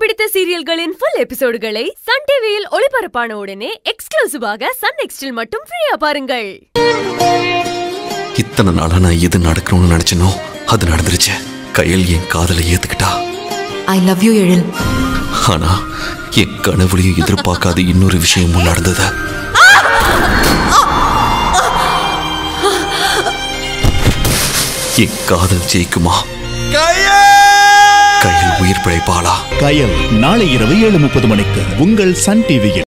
பிடித்த சீரியல்களின் full எபிசோடுகளை Sun டிவியில் ஒளிபரப்பான உடனே எக்ஸ்க்ளூசிவாக சன் நெக்ஸ்டில் மட்டும் ஃப்ரீயா பாருங்கள் இத்தனை நாளா நான் எது நடக்கணும்னு நினைச்சனோ அது நடந்துருச்சு கையில் என் காதலை ஏத்துக்கிட்டா ஐ லவ் யூ எழில் ஆனா என் கனவுலையும் எதிர்பார்க்காத இன்னொரு விஷயமும் நடந்தது என் காதல் ஜெயிக்குமா கையில் உயிர் பிழைப்பாளா கயல் நாளை இரவு ஏழு முப்பது மணிக்கு உங்கள் சன் டிவியில்